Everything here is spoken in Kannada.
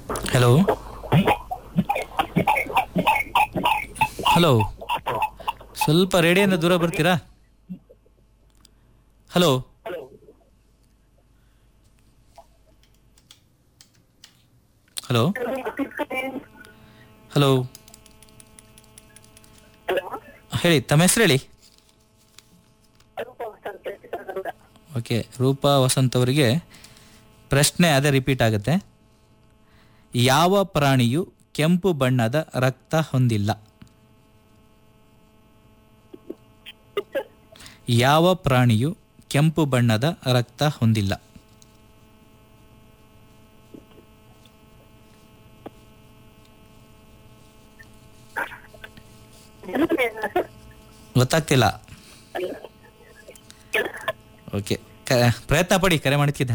ಹಲೋ ಹಲೋ ಸ್ವಲ್ಪ ರೇಡಿಯೋಯಿಂದ ದೂರ ಬರ್ತೀರಾ ಹಲೋ ಹಲೋ ಹಲೋ ಹೇಳಿ ತಮ್ಮ ಹೆಸರು ಹೇಳಿ ಓಕೆ ರೂಪಾ ವಸಂತ್ ಅವರಿಗೆ ಪ್ರಶ್ನೆ ಅದೇ ರಿಪೀಟ್ ಆಗುತ್ತೆ ಯಾವ ಪ್ರಾಣಿಯು ಕೆಂಪು ಬಣ್ಣದ ರಕ್ತ ಹೊಂದಿಲ್ಲ ಯಾವ ಪ್ರಾಣಿಯು ಕೆಂಪು ಬಣ್ಣದ ರಕ್ತ ಹೊಂದಿಲ್ಲ ಗೊತ್ತಾಗ್ತಿಲ್ಲ ಓಕೆ ಕ- ಪ್ರಯತ್ನ ಪಡಿ ಕರೆ ಮಾಡಿದ್ಕಿದ್ದ